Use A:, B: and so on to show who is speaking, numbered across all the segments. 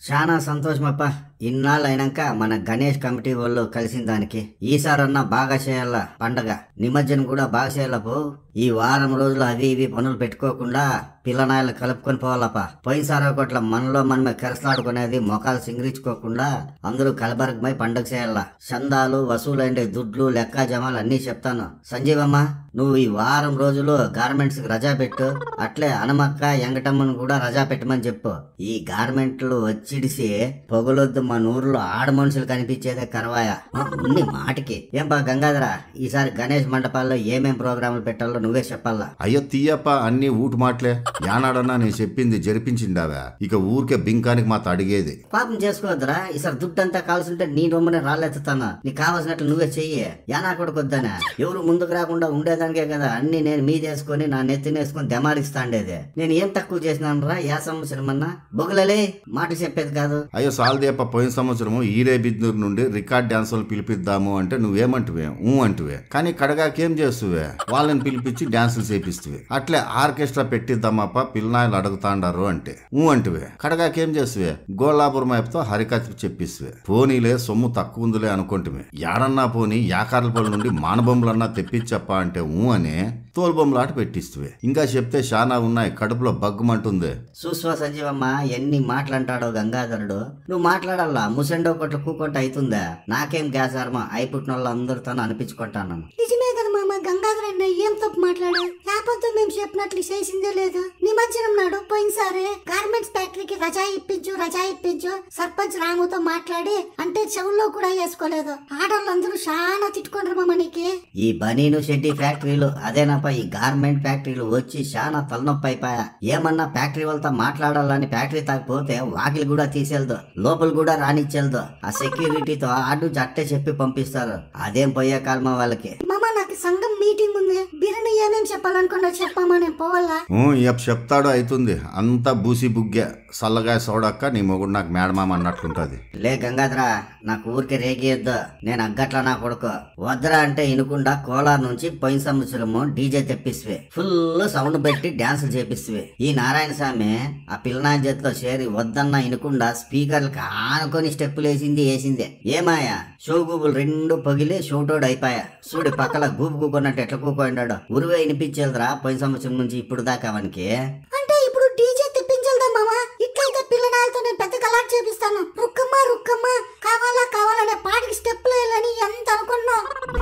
A: చాలా సంతోషమప్ప ఇన్నాళ్ళు అయినాక మన గణేష్ కమిటీ వాళ్ళు కలిసిన దానికి ఈసారన్నా బాగా చేయాల పండగ నిమజ్జనం కూడా బాగా చేయాల పో ఈ వారం రోజులు అవి ఇవి పనులు పెట్టుకోకుండా పిల్లనాయలు కలుపుకొని పోవాలప్ప పోయినసారి ఒకట్ల మనలో మనమే కరసలాడుకునేది మొఖాలు సింగరించుకోకుండా అందరూ కలబరకమై పండగ చేయాల చందాలు వసూలైన దుడ్లు లెక్క జమాలు అన్నీ చెప్తాను సంజీవమ్మ నువ్వు ఈ వారం రోజులు గార్మెంట్స్ కి రజా పెట్టు అట్లే అనమక్క ఎంగటమ్మను కూడా రజా పెట్టమని చెప్పు ఈ గార్మెంట్లు వచ్చిడిసి పొగలొద్దు మన ఊర్లో ఆడ మనుషులు కనిపించేదే కరవాయ ఆ, ఉన్ని మాటికి ఏం బా గంగాధర ఈసారి గణేష్ మండపాల్లో ఏమేం ప్రోగ్రాములు పెట్టాలో నువ్వే చెప్పాలా
B: అయ్యో తీయప్ప అన్ని ఊటు మాటలే యానాడన్నా నేను చెప్పింది జరిపించిండావా ఇక ఊరికే బింకానికి మాత అడిగేది
A: పాపం చేసుకోవద్దురా ఈసారి దుడ్డంతా కావాల్సింటే నీ రొమ్మనే రాళ్ళెత్తుతాను నీకు కావాల్సినట్లు నువ్వే చెయ్యి యానా కూడా కొద్దనా ఎవరు ముందుకు రాకుండా ఉండేదానికే కదా అన్ని నేను మీదేసుకొని నా నెత్తినేసుకొని దెమారిస్తాండేది నేను ఏం తక్కువ చేసినాను రా ఏ సంవత్సరం అన్నా బొగులలే మాట చెప్పేది కాదు
B: అయ్యో సాల్దేప్ప పోయిన సంవత్సరము ఈరే బిద్నూరు నుండి రికార్డ్ డాన్సులు పిలిపిద్దాము అంటే నువ్వేమంటువే ఊ అంటువే కానీ కడగాకేం చేస్తువే వాళ్ళని పిలిపించి డాన్సులు చేపిస్తువే అట్లే ఆర్కెస్ట్రా పెట్టిద్దామప్ప పిల్లనాయలు అడుగుతాండారు అంటే ఊ అంటువే కడగాకేం చేస్తువే గోలాపురం వైపుతో హరికథ చెప్పిస్తువే పోనీలే సొమ్ము తక్కువ ఉందిలే అనుకుంటుమే యాడన్నా పోని యాకార్లపల్లి నుండి మానబొమ్మలన్నా తెప్పించప్ప అంటే ఊ అని తోలుబొమ్మలాట పెట్టిస్తువే ఇంకా చెప్తే చాలా ఉన్నాయి కడుపులో బగ్గుమంటుంది
A: చూస్వా సంజీవమ్మ ఎన్ని మాటలంటాడో గంగాధరుడు నువ్వు మాట్లాడాలా ముసెండో కొట్ల కూకుంట అవుతుందా నాకేం గ్యాస్ ఆర్మా అయిపుట్టిన వాళ్ళు అందరితో అనిపించుకుంటాను
C: నిజమే కదా మామ గంగాధర్ అన్న ఏం తప్పు మాట్లాడా లేకపోతే మేము చెప్పినట్లు చేసిందే లేదు నిమజ్జనం నాడు పోయినసారి గార్మెంట్స్ ఫ్యాక్టరీకి రజా ఇప్పించు రజా ఇప్పించు సర్పంచ్ రాముతో మాట్లాడి అంటే చెవుల్లో కూడా వేసుకోలేదు ఆడవాళ్ళందరూ చాలా తిట్టుకుంటారు మామ నీకి
A: ఈ బనీను షెడ్డి ఫ్యాక్టరీలు అదేనప్ప ఈ గార్మెంట్ ఫ్యాక్టరీలు వచ్చి చాలా తలనొప్పి అయిపోయా ఏమన్నా ఫ్యాక్టరీ వాళ్ళతో మాట్లాడాలని ఫ్యాక్టరీ తాకపోతే వాకిలి కూడా తీసేయదు లోపల కూడా రానిచ్చేయదు ఆ సెక్యూరిటీతో ఆడు జట్టే చెప్పి పంపిస్తారు అదేం పోయే కాలమా వాళ్ళకి
C: మామ నాకు సంఘం మీటింగ్ ఉంది బిర్యానీ ఏమేం చెప్పాలనుకున్నా చెప్పామా నేను పోవాలా
B: ఊ, ఇక చెప్తాడు అవుతుంది అంతా బూసి బుగ్గే సల్లగాయ సోడక్క నీ మొగుడు నాకు మేడమామ అన్నట్లుంటది
A: లే గంగాధర నాకు ఊరికే రేగియొద్దు నేను అగ్గట్ల నా కొడుకు వద్దరా అంటే ఇనుకుండా కోలార్ నుంచి పోయిన సంవత్సరము డీజే తెప్పిస్తువే ఫుల్ సౌండ్ పెట్టి డాన్సులు చేపిస్తువే ఈ నారాయణ స్వామి ఆ పిల్లనాయన చేతిలో చేరి వద్దన్న ఇనుకుండా స్పీకర్లకు ఆనుకొని స్టెప్పులు వేసింది వేసిందే ఏమాయా షో గూగుల్ రెండు పగిలి షోటోడ్ అయిపోయా చూడు పక్కల గూపు గూకున్నట్టు ఎట్లా కూకోండాడు ఉరువే వినిపించేదిరా పోయిన సంవత్సరం నుంచి ఇప్పుడు దాకా అవనికి
C: అంటే ఇప్పుడు డీజే తెప్పించదా మామ ఇట్లయితే పిల్లనాలతో నేను పెద్ద కలాట్ చేపిస్తాను రుక్కమ్మ రుక్కమ్మ కావాలా కావాలనే పాటికి స్టెప్లు వేయాలని ఎంత అనుకున్నా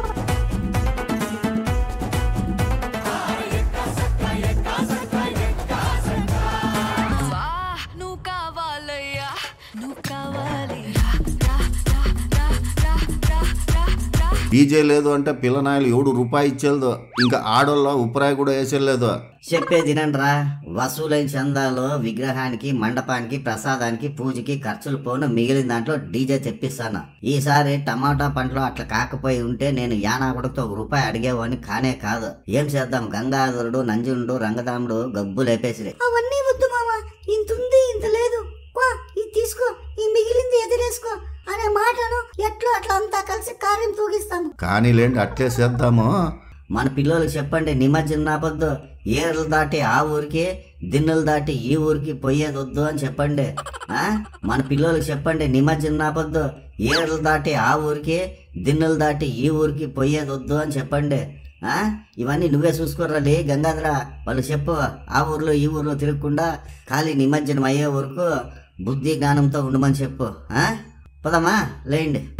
D: వా నువ్వు కావాలయ్యా నువ్వు కావాలి రా, రా, రా, రా, రా, రా, రా, రా.
B: డీజే లేదు అంటే పిల్లనాయలు ఎవడు రూపాయి ఇచ్చేదో ఇంకా ఆడోళ్ళ ఉప్పరాయి కూడా వేసేలేదు
A: చెప్పేది వినండ్రా వసూలైన చందాలు విగ్రహానికి మండపానికి ప్రసాదానికి పూజకి ఖర్చులు పోను మిగిలిన దాంట్లో డీజే తెప్పిస్తాను ఈసారి టమాటా పంటలు అట్లా కాకపోయి ఉంటే నేను యానాకుడితో ఒక రూపాయి అడిగేవాడిని కానే కాదు ఏం చేద్దాం గంగాధరుడు నంజునుడు రంగదాముడు గబ్బు లేపేసిరే
C: అవన్నీ వద్దు మామ ఇంత ఉంది ఇంత లేదు వా ఇది తీసుకో ఈ మిగిలింది ఎదురేసుకో అనే మాటను ఎట్లో అట్లా అంతా కలిసి కార్యం తూగిస్తాము
B: కానీ లేండి అట్లే చేద్దాము
A: మన పిల్లలకు చెప్పండి నిమజ్జనం నాపొద్దు ఏర్లు దాటి ఆ ఊరికి దిన్నులు దాటి ఈ ఊరికి పోయేది వద్దు అని చెప్పండి ఆ మన పిల్లలకు చెప్పండి నిమజ్జనం నాపొద్దు ఏర్లు దాటి ఆ ఊరికి దిన్నులు దాటి ఈ ఊరికి పోయేది వద్దు అని చెప్పండి ఆ ఇవన్నీ నువ్వే చూసుకోరాలి గంగాధర వాళ్ళు చెప్పు ఆ ఊర్లో ఈ ఊర్లో తిరగకుండా ఖాళీ నిమజ్జనం అయ్యే వరకు బుద్ధి జ్ఞానంతో ఉండమని చెప్పు ఆ పదమ్మా లేండి